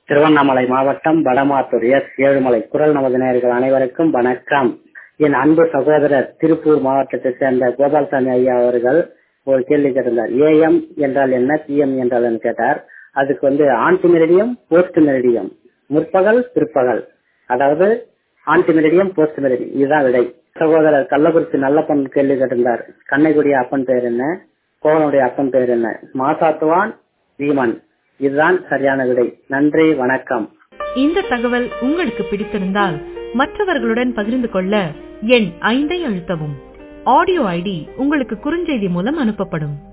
திருவண்ணாமலை மாவட்டம் வடமாத்தூர் எஸ் ஏழுமலை குரல் நமது நேயர்கள் அனைவருக்கும் வணக்கம் என் அன்பு சகோதரர் திருப்பூர் மாவட்டத்தை சேர்ந்த கோபால்சாமி ஐயா அவர்கள் ஒரு கேள்வி கேட்டிருந்தார் ஏஎம் என்றால் என்ன பிஎம் என்றால் என்ன கேட்டார் அதுக்கு வந்து ஆன்டி மெரிடியம் போஸ்ட் மெரிடியம் முற்பகல் பிற்பகல் அதாவது ஆன்டி மெரிடியம் போஸ்ட் மெரிடியம் இதுதான் விடை சகோதரர் கள்ளக்குறிச்சி நல்லப்பன் கேள்வி கேட்டிருந்தார் கண்ணைக்குடிய அப்பன் பெயர் என்ன கோவனுடைய அப்பன் பெயர் என்ன மாசாத்துவான் வீமன் இதுதான் சரியான விடை நன்றி வணக்கம் இந்த தகவல் உங்களுக்கு பிடித்திருந்தால் மற்றவர்களுடன் பகிர்ந்து கொள்ள எண் ஐந்தை அழுத்தவும் ஆடியோ ஐடி உங்களுக்கு குறுஞ்செய்தி மூலம் அனுப்பப்படும்